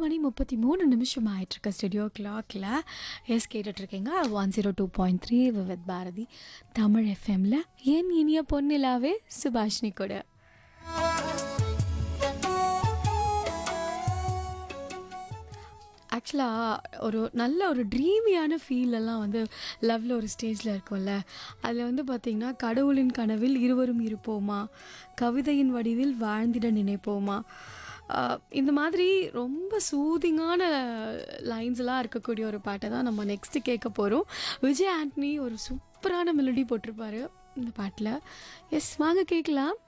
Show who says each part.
Speaker 1: மணி முப்பத்தி மூணு நிமிஷம் ஆயிட்டிருக்கு ஸ்டுடியோ கிளாக்கில் எஸ் கேட்டுட்ருக்கீங்க one zero two point three with Bharathi Tamil எஃப்எம்ல என் இனிய பொன்னிலாவே சுபாஷினி கூட ஆக்சுவலாக ஒரு நல்ல ஒரு ட்ரீமியான ஃபீல் எல்லாம் வந்து லவ்வில் ஒரு ஸ்டேஜில் இருக்கும்ல அதில் வந்து பார்த்திங்கன்னா கடவுளின் கனவில் இருவரும் இருப்போமா கவிதையின் வடிவில் வாழ்ந்திட நினைப்போமா ஆஹ் இந்த மாதிரி ரொம்ப சூதிங்கான லைன்ஸ்லாம் இருக்கக்கூடிய ஒரு பாட்டை தான் நம்ம நெக்ஸ்ட்டு கேட்க போகிறோம் விஜய் ஆண்டனி ஒரு சூப்பரான மெலடி போட்டிருப்பாரு இந்த பாட்டில் எஸ் வாங்க கேட்கலாம்